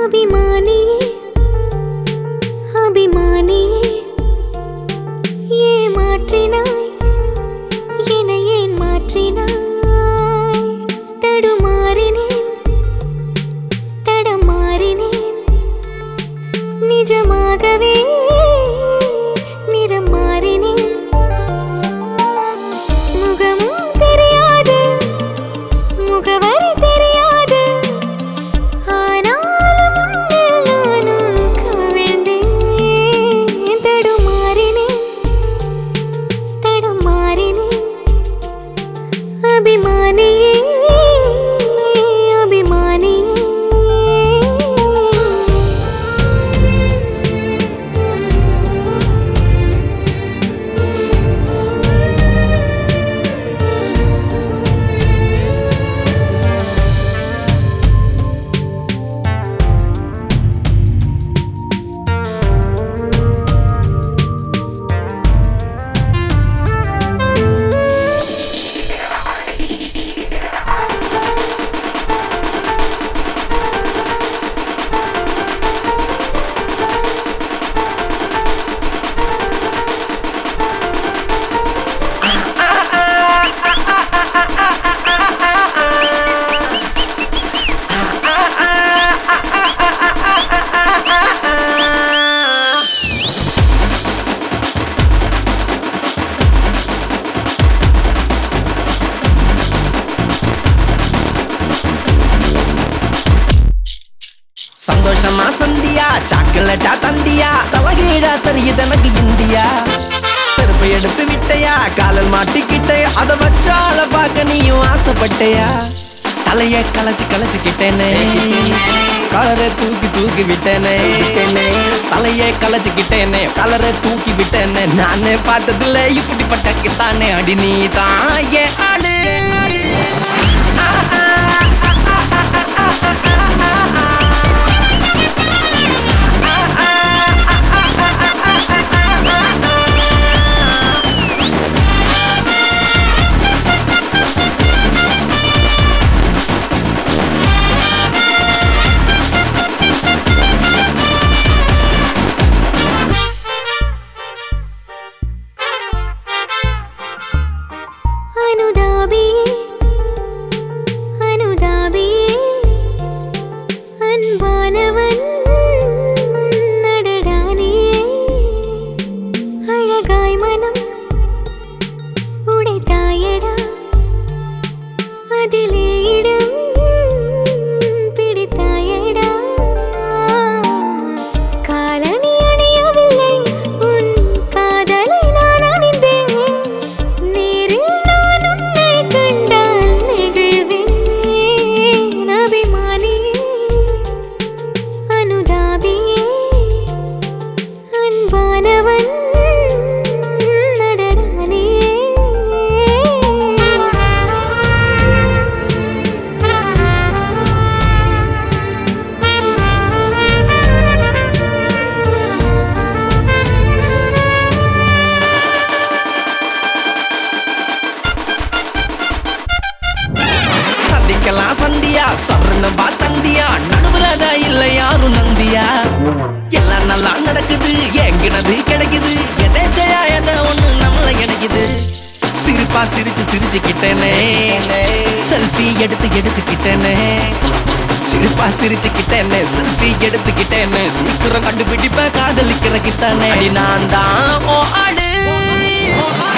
அபிமானியே அபிமானியே ஏன் மாற்றினாய் என்னை ஏன் மாற்றினாய் தடுமாறினேன் தடமாறினேன் நிஜமாகவே நிறம் மாறினேன் முகமும் தெரியாது முகவரி தெரியாது ஆனாலும் உன்னில் நானும் கவிழ்ந்தேன் தடுமாறினேன் தடுமாறினேன் அபிமானியே அபிமானியே சந்தோஷமா சந்தியா சாக்லேட்டா தந்தியா தலகீழா தெரியுது எனக்கு இந்தியா செருப்பு எடுத்து விட்டையா காலில் மாட்டிக்கிட்டே அத வச்சால பார்க்க நீயும் ஆசைப்பட்டையா தலைய களைச்சு களைச்சுக்கிட்டேனே கலரை தூக்கி தூக்கி விட்டேனே தலைய களைச்சுக்கிட்டேனே கலரை தூக்கி விட்டேனே நானே பார்த்ததுல இப்படிப்பட்ட கிட்டானே அடி நீ தான் ஏன் ஆளு அனுதாபியே அனுதாபியே அன்பானவன் நடடானியே அழகாய் மனம் உடைத்தாயடா அதிலே இடம் பிடித்தாயடா காலணி அணியவில்லை உன் காதலை நான் அணிந்தேன் நேரில் நான் உன்னை கண்டால் நெகிழ்வேன் அபிமானியே அனுதாபியே அன்பானவன் சந்திக்கலாம் சந்தியா சரணம் பா தந்தியா நடுவுலதா இல்ல யாரும் நந்தியா எல்லாம் நல்லா நடக்குது எங்கினது கிடைக்குது எதேச்சையா எதை ஒண்ணு நம்மள கிடைக்குது சிரிப்பா சிரிச்சு சிரிச்சுக்கிட்டேனே செல்ஃபி எடுத்து எடுத்துக்கிட்டேனே சிரிப்பா சிரிச்சுக்கிட்டேனே செல்ஃபி எடுத்துக்கிட்டேனே சீக்கிரம் கண்டுபிடிப்ப காதலிக்கிற கிட்டானே அடி நான் தான் ஓ ஆடு